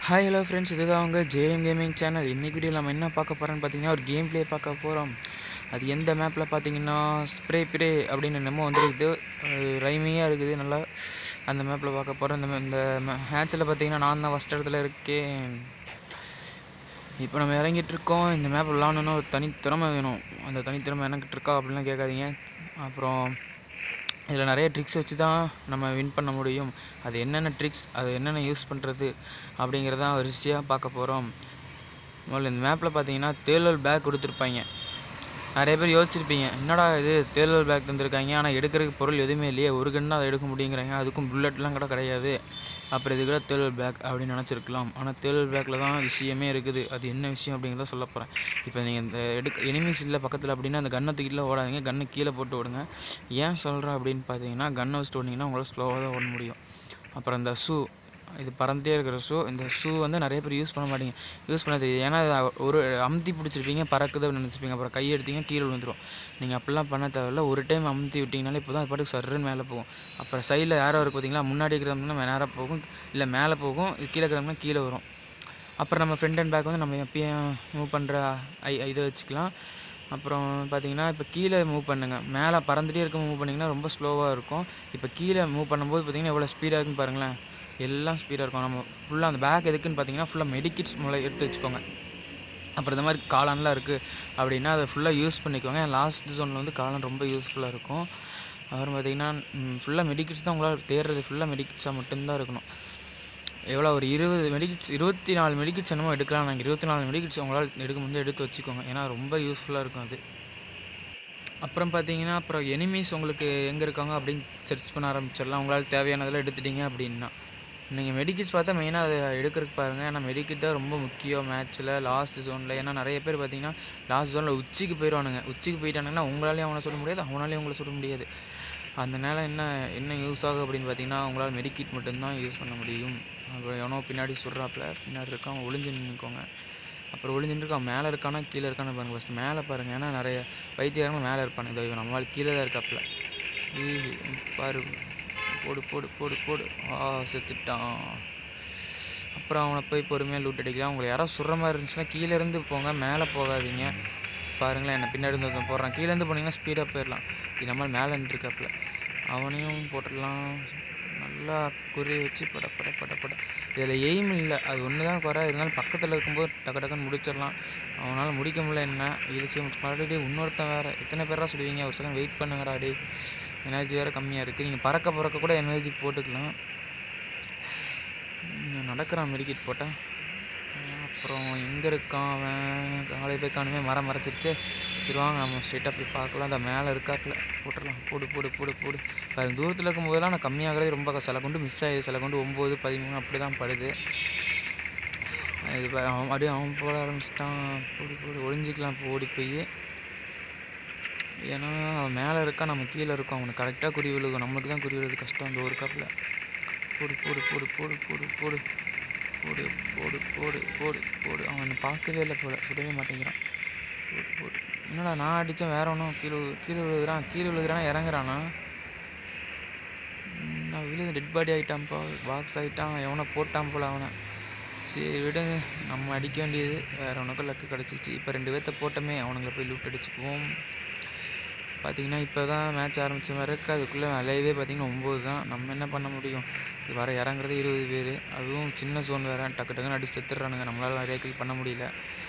Hi hello friends இதுதான் அவங்க JM gaming channel இன்றைக்கி வீடியோ நம்ம என்ன பார்க்க போகிறோன்னு பார்த்தீங்கன்னா ஒரு கேம் ப்ளே பார்க்க போகிறோம் அது எந்த மேப்பில் பார்த்தீங்கன்னா ஸ்ப்ரே ப்ரே அப்படின்னு என்னமோ வந்துருக்குது ரைமிங்காக இருக்குது நல்லா அந்த மேப்பில் பார்க்க போகிறோம் இந்த ma- இந்த மேட்ச்சில் பார்த்தீங்கன்னா நான் தான் ஃபஸ்ட் இடத்துல இருக்கேன் இப்போ நம்ம இறங்கிட்டு இருக்கோம் இந்த மேப் விளாடணுன்னா ஒரு தனித்திறமை வேணும் அந்த தனித்திறமை எனக்கிட்ட இருக்கா அப்படிலாம் கேட்காதீங்க அப்புறம் இதில் நிறைய ட்ரிக்ஸ் வச்சு தான் நம்ம வின் பண்ண முடியும் அது என்னென்ன ட்ரிக்ஸ் அது என்னென்ன யூஸ் பண்ணுறது அப்படிங்கிறதான் வரிசையாக பார்க்க போகிறோம் முதல்ல இந்த மேப்பில் பார்த்தீங்கன்னா தேர்தல் பேக் கொடுத்துருப்பாங்க நிறைய பேர் யோசிச்சிருப்பீங்க என்னடா இது தேர்தல் பேக் தந்திருக்காங்க ஆனால் எடுக்கிறதுக்கு பொருள் எதுவுமே இல்லையே ஒரு கன்று அதை எடுக்க முடியுங்கிறாங்க அதுக்கும் புல்லட்லாம் கூட கிடையாது அப்புறம் இது கூட தேர்தல் பேக் அப்படின்னு நினச்சிருக்கலாம் ஆனால் தேர்தல் பேக்கில் தான் விஷயமே இருக்குது அது என்ன விஷயம் அப்படிங்கிறத சொல்ல போகிறேன் இப்போ நீங்கள் இந்த எடுக்க எனிமீஸ் இல்லை பக்கத்தில் அப்படின்னா அந்த கன்னை தூக்கிட்டுலாம் ஓடாதீங்க கன்னை கீழே போட்டு ஓடுங்க ஏன் சொல்கிறேன் அப்படின்னு பார்த்தீங்கன்னா கன்னை வச்சுட்டு ஓடினீங்கன்னா உங்களால் ஸ்லோவாக தான் ஓட முடியும் அப்புறம் இந்த ஷூ இது பறந்துட்டே இருக்கிற ஷூ இந்த ஷூ வந்து நிறைய பேர் யூஸ் பண்ண மாட்டீங்க யூஸ் பண்ண தெரியாது ஏன்னா அது ஒரு அமுத்தி பிடிச்சிருப்பீங்க பறக்குது அப்படின்னு நினச்சிப்பீங்க அப்புறம் கை எடுத்தீங்க கீழே விழுந்துரும் நீங்கள் அப்படிலாம் பண்ண தேவையில்ல ஒரு டைம் அமுத்தி விட்டிங்கனாலே இப்போ தான் அது பாட்டுக்கு சர்றன்னு மேலே போகும் அப்புறம் சைடில் யாரோ இருக்குது பார்த்தீங்களா முன்னாடி இருக்கிறவங்க நேராக போகும் இல்லை மேலே போகும் இது கீழே இருக்கிறவங்க கீழே வரும் அப்புறம் நம்ம ஃப்ரண்ட் அண்ட் பேக் வந்து நம்ம எப்பயும் மூவ் பண்ணுற ஐ இதை வச்சுக்கலாம் அப்புறம் பார்த்தீங்கன்னா இப்போ கீழே மூவ் பண்ணுங்க மேலே பறந்துட்டே இருக்க மூவ் பண்ணிங்கன்னா ரொம்ப ஸ்லோவாக இருக்கும் இப்போ கீழே மூவ் பண்ணும்போது பார்த்தீங்கன்னா எவ்வளோ ஸ்பீடாக இருக்குன்னு பாருங்களேன் எல்லாம் ஸ்பீடாக இருக்கும் நம்ம ஃபுல்லாக அந்த பேக் எதுக்குன்னு பார்த்தீங்கன்னா ஃபுல்லாக மெடிக்கிட்ஸ் மூலம் எடுத்து வச்சுக்கோங்க அப்புறம் இந்த மாதிரி காளான்லாம் இருக்குது அப்படின்னா அதை ஃபுல்லாக யூஸ் பண்ணிக்கோங்க லாஸ்ட் ஜோனில் வந்து காளான் ரொம்ப யூஸ்ஃபுல்லாக இருக்கும் அப்புறம் பார்த்தீங்கன்னா ஃபுல்லாக மெடிக்கிட்ஸ் தான் உங்களால் தேடுறது ஃபுல்லாக மெடிக்கிட்ஸாக மட்டும்தான் இருக்கணும் எவ்வளோ ஒரு இருபது மெடிக்கிட்ஸ் இருபத்தி நாலு மெடிக்கிட்ஸ் என்னமோ எடுக்கலாம் நாங்கள் இருபத்தி நாலு மெடிக்கிட்ஸ் உங்களால் எடுக்க முடிஞ்சு எடுத்து வச்சுக்கோங்க ஏன்னா ரொம்ப யூஸ்ஃபுல்லாக இருக்கும் அது அப்புறம் பார்த்தீங்கன்னா அப்புறம் எனிமீஸ் உங்களுக்கு எங்கே இருக்காங்க அப்படின்னு சர்ச் பண்ண ஆரம்பிச்சிடலாம் உங்களால் தேவையானதெல்லாம் எடுத்துட்டீங்க அப்படின்னா நீங்கள் மெடிக்கிட்ஸ் பார்த்தா மெயினாக அதை எடுக்கிறதுக்கு பாருங்கள் ஏன்னா மெடிக்கிட் தான் ரொம்ப முக்கியம் மேட்ச்சில் லாஸ்ட் ஜோனில் ஏன்னா நிறைய பேர் பார்த்தீங்கன்னா லாஸ்ட் ஜோனில் உச்சிக்கு போயிடுவானுங்க உச்சிக்கு போயிட்டானுங்கன்னா உங்களாலேயும் அவனை சொல்ல முடியாது அவனாலையும் உங்களை சொல்ல முடியாது அந்த நேரம் என்ன என்ன யூஸ் ஆகும் அப்படின்னு பார்த்தீங்கன்னா உங்களால் மெடிக்கிட் மட்டும்தான் யூஸ் பண்ண முடியும் அப்புறம் எவனோ பின்னாடி சுடுறாப்புல பின்னாடி இருக்கான் ஒளிஞ்சு நின்றுக்கோங்க அப்புறம் ஒளிஞ்சுட்டு இருக்கான் மேலே இருக்கானா கீழே இருக்கான்னு பாருங்கள் ஃபஸ்ட்டு மேலே பாருங்கள் ஏன்னா நிறைய வைத்தியக்காரங்க மேலே இருப்பானு இதோ இவன் நம்மளால் கீழே தான் இருக்காப்புல ஏய், பாரு போடு போடு போடு போடு ஆ செத்துட்டான் அப்புறம் அவனை போய் பொறுமையாக லூட் அடிக்கலாம் உங்களை யாராவது சுடுற மாதிரி இருந்துச்சுன்னா கீழே இருந்து போங்க மேலே போகாதீங்க பாருங்களேன் என்ன பின்னாடி இருந்து ஒருத்தன் போடுறான் கீழே இருந்து போனீங்கன்னா ஸ்பீடாக போயிடலாம் இது நம்மளால் மேலே நின்றுருக்காப்புல அவனையும் போட்டுடலாம் நல்லா குறி வச்சு பட பட பட பட இதில் எய்ம் இல்லை அது ஒன்று தான் குறை இருந்தாலும் பக்கத்தில் இருக்கும்போது டக்கு டக்குன்னு முடிச்சிடலாம் அவனால் முடிக்க முடியல என்ன ஈஸியாக மறுபடியும் இன்னொருத்தன் வேறு எத்தனை பேரா சொல்லுவீங்க ஒரு செகண்ட் வெயிட் பண்ணுங்கடா டே எனர்ஜி வேறு கம்மியாக இருக்குது நீங்கள் பறக்க பறக்க கூட எனர்ஜி போட்டுக்கலாம் இங்க நடக்கிறான் மெடிக்கெட் போட்டால் அப்புறம் எங்கே இருக்கான் அவன் காலை போய் காணுமே மரம் மறைச்சிருச்சு சரி வாங்க நம்ம ஸ்ட்ரெயிட்டாக போய் பார்க்கலாம் அந்த மேலே இருக்காப்புல போட்டுடலாம் போடு போடு போடு போடு பாருங்க தூரத்தில் இருக்கும்போதெல்லாம் நான் கம்மியாகிறது ரொம்ப க- சில கொண்டு மிஸ் ஆகுது சில கொண்டு ஒம்பது பதிமூணு அப்படி தான் படுது இது பா- அவன் அப்படியே அவன் போட ஆரம்பிச்சிட்டான் போடு போடு ஒளிஞ்சிக்கலாம் இப்போ ஓடி போய் ஏன்னா அவன் மேலே இருக்கான் நம்ம கீழே இருக்கோம் அவனுக்கு கரெக்டாக குறி விழுகும் நம்மளுக்கு தான் குறி விழுது கஷ்டம் அந்த ஒரு கப்பில் போடு போடு போடு போடு போடு போடு போடு போடு போடு போடு போடு அவனை பார்க்கவே இல்லை போல சுடவே மாட்டேங்கிறான் போடு போடு என்னடா நான் அடித்தேன் வேற ஒன்றும் கீழே விழு- கீழே விழுகிறான் கீழே விழுகிறானா இறங்குறானா ம், நான் விழுது டெட் பாடி ஆகிட்டான்ப்பா பாக்ஸ் ஆகிட்டான் எவனை போட்டான் போல அவனை சரி விடுங்க நம்ம அடிக்க வேண்டியது வேற உனக்கும் லக்கு கிடச்சிச்சு இப்போ ரெண்டு பேர்த்த போட்டோமே அவனுங்களை போய் லூட் அடிச்சுக்குவோம் பார்த்தீங்கன்னா இப்போ தான் மேட்ச் ஆரம்பித்த மாதிரி இருக்குது அதுக்குள்ளே விளையவே பார்த்தீங்கன்னா ஒம்பது தான் நம்ம என்ன பண்ண முடியும் இது வர இறங்குறது இருபது பேர் அதுவும் சின்ன ஜோன் வேறு டக்கு டக்குன்னு அடிச்சு செத்துடுறானுங்க நம்மளால் நிறைய கில் பண்ண முடியல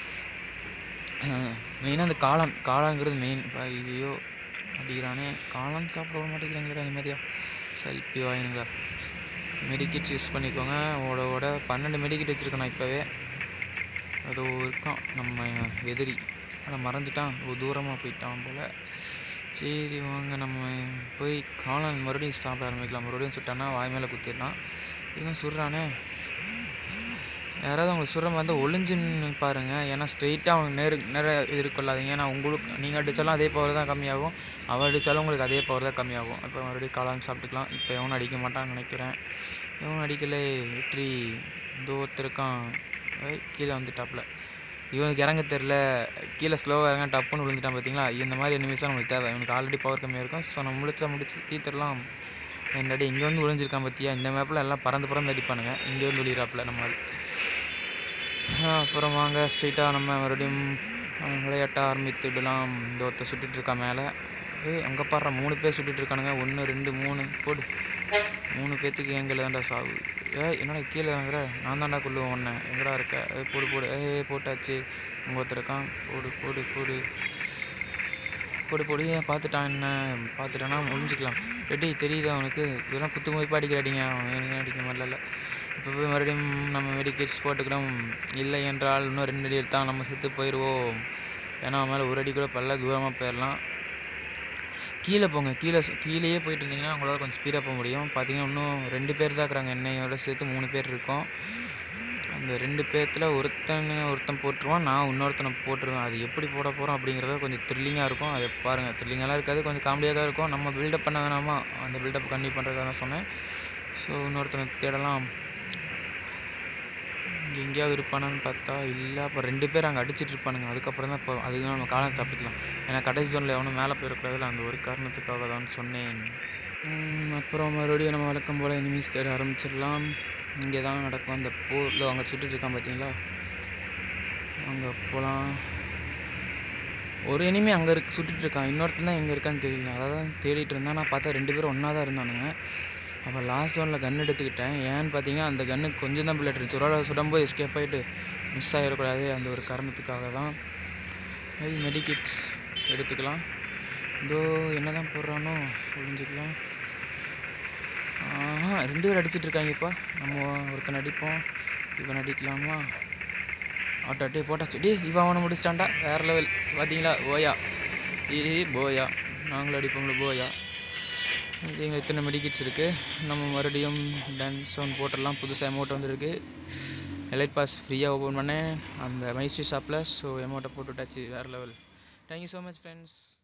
மெயினாக அந்த காளான் காளான்ங்கிறது மெயின் ஐயோ அடிக்கிறானே காளான் சாப்பிட விட மாட்டேங்கிறாங்களா நிம்மதியாக செல்ஃபி வாங்கினுங்களா மெடிக்கிட்ஸ் யூஸ் பண்ணிக்கோங்க ஓட ஓட பன்னெண்டு மெடிக்கிட் வச்சுருக்கேன் நான் இப்போவே அதோ இருக்கான் நம்ம எதிரி ஆனால் மறைஞ்சிட்டான் ஒரு தூரமாக போயிட்டான் போல் சரி வாங்க நம்ம போய் காளான் மறுபடியும் சாப்பிட ஆரம்பிக்கலாம் மறுபடியும் சுட்டானா வாய் மேலே குத்திடலாம் இதுவும் சுடுறானே யாராவது உங்களுக்கு சுடுற மாதிரி இருந்தால் ஒளிஞ்சுன்னு பாருங்கள் ஏன்னா ஸ்ட்ரெயிட்டாக அவங்க நேரு நேர இது கொள்ளாதீங்க ஏன்னா உங்களுக்கு நீங்கள் அடித்தாலும் அதே பவர் தான் கம்மியாகும் அவள் அடித்தாலும் உங்களுக்கு அதே பவர் தான் கம்மியாகும் இப்போ மறுபடியும் காளான் சாப்பிட்டுக்கலாம் இப்போ எவனும் அடிக்க மாட்டான்னு நினைக்கிறேன் எவனும் அடிக்கலை வெற்றி இந்த ஒருத்தருக்கான் ஏய், கீழே வந்துட்டாப்புல இவனுக்கு இறங்க தெரில கீழே ஸ்லோவாக இறங்க டப்புன்னு விழுந்துட்டான் பார்த்தீங்களா இந்த மாதிரி எனிமீஸ் தான் நமக்கு தேவை இவனுக்கு ஆல்ரெடி பவர் கம்மியாக இருக்கும் ஸோ நம்ம முடிச்சா முடிச்சு தீர்த்துடலாம் என்னடி இங்கே வந்து விழுந்திருக்கான் பார்த்தியா இந்த மேப்பில் எல்லாம் பறந்து பறந்து அடிப்பானுங்க இங்கே வந்து விழிகிறாப்புல நம்ம ஆள். அப்புறம் வாங்க ஸ்ட்ரெயிட்டாக நம்ம மறுபடியும் அஹ், விளையாட்ட ஆரம்பித்து விடலாம் இந்த ஒருத்த சுட்டுட்டு இருக்கா மேலே ஏய் அங்கே பாடுற மூணு பேர் சுட்டுட்டு இருக்கானுங்க ஒன்று ரெண்டு மூணு போடு மூணு பேர்த்துக்கு எங்களை தான்டா சாவு ஏ என்னடா கீழே இறங்குற நான் தான்டா கொள்ளுவேன் ஒன்றை எங்கடா இருக்க ஏய் போடு போடு ஏய் போட்டாச்சு அங்கே ஒருத்தர் இருக்கான் போடு போடு போடு போடு போடு ஏன் பார்த்துட்டான் என்ன பார்த்துட்டானா முடிஞ்சுக்கலாம் ரெடி தெரியுது அவனுக்கு இதெல்லாம் குத்து மதிப்பாக அடிக்கிறாடிங்க அவன் என்ன அடிக்கிற மாதிரிலாம் இல்லை இப்போ போய் மறுபடியும் நம்ம மெடிக்கெட்ஸ் போட்டுக்கிறோம் இல்லை என்றால் இன்னும் ரெண்டு அடி எடுத்தால் நம்ம செத்து போயிடுவோம் ஏன்னா அவன் மேலே ஒரு அடி கூட பல்ல தூரமாக போயிடலாம் கீழே போங்க கீழே ச- கீழேயே போயிட்டு இருந்தீங்கன்னா உங்களால் கொஞ்சம் ஸ்பீடாக போக முடியும் பார்த்தீங்கன்னா இன்னும் ரெண்டு பேர் தான் இருக்கிறாங்க என்னையோட சேர்த்து மூணு பேர் இருக்கோம் அந்த ரெண்டு பேர்த்தில் ஒருத்தன் ஒருத்தன் போட்டுருவான் நான் இன்னொருத்தனை போட்டுருவேன் அது எப்படி போட போகிறோம் அப்படிங்கிறத கொஞ்சம் த்ரில்லிங்காக இருக்கும் அதை பாருங்கள் த்ரில்லிங்கெல்லாம் இருக்காது கொஞ்சம் காமெடியாக தான் இருக்கும் நம்ம பில்டப் பண்ண வேணாமா அந்த பில்டப் கண்டிப்பாக பண்ணுறதுக்காக தான் சொன்னேன் ஸோ இன்னொருத்தனை தேடலாம் இங்கே எங்கேயாவது இருப்பானான்னு பார்த்தா இல்லை அப்போ ரெண்டு பேர் அங்கே அடிச்சிட்டு இருப்பானுங்க அதுக்கப்புறம் தான் இப்போ அதுக்கு நம்ம காலம் சாப்பிட்டுக்கலாம் ஏன்னா கடைசி ஜோனில் எவனும் மேலே போயிடக்கூடாதுல அந்த ஒரு காரணத்துக்காக தான் சொன்னேன் உம், அப்புறம் மறுபடியும் நம்ம வழக்கம் போல் எனிமீஸ் தேட ஆரம்பிச்சிடலாம் இங்கே தான் நடக்கும் அந்த போரில் அங்கே சுட்டுட்டு இருக்கான் பார்த்தீங்களா அங்கே போகலாம் ஒரு எனிமே அங்கே இருக்கு சுட்டுட்டு இருக்கான் இன்னொருத்தன் தான் எங்கே இருக்கான்னு தெரியல அதை தான் தேடிட்டு இருந்தான் நான் பார்த்தா ரெண்டு பேரும் ஒன்றா தான் இருந்தானுங்க அப்போ லாஸ்ட் ஒனில் கன் எடுத்துக்கிட்டேன் ஏன்னு பார்த்தீங்கன்னா அந்த கன்னுக்கு கொஞ்சம் தான் பிள்ளை இருந்துச்சு ஒரு ஆள் சுடும்போது எஸ்கேப் ஆகிட்டு மிஸ் ஆகிடக்கூடாது அந்த ஒரு காரணத்துக்காக தான் ஐ மெடிக்கிட்ஸ் எடுத்துக்கலாம் இதோ என்ன தான் போடுறானோ புரிஞ்சுக்கலாம் ஆஹா ரெண்டு பேர் அடிச்சிட்டு இருக்காங்கப்பா நம்ம ஒருத்தன் அடிப்போம் இவன் அடிக்கலாமா ஆட்டோ டே போட்டாச்சு டே இவன் அவனை முடிச்சிட்டான்டா வேறு லெவல் பார்த்தீங்களா ஓயா ஏ போயா நாங்களும் அடிப்போங்களா போயா இது எங்களுக்கு இத்தனை மெடிக்கிட்ஸ் இருக்குது நம்ம மறுபடியும் டான்ஸ் சவுண்ட் போட்டுடலாம் புதுசாக அமௌண்ட் வந்துருக்கு எலைட் பாஸ் ஃப்ரீயாக ஓப்பன் பண்ணேன் அந்த மைஸ்ட்ரி ஷாப்பில் ஸோ அமௌண்ட்டை போட்டு விட்டாச்சு வேறு level thank you so much friends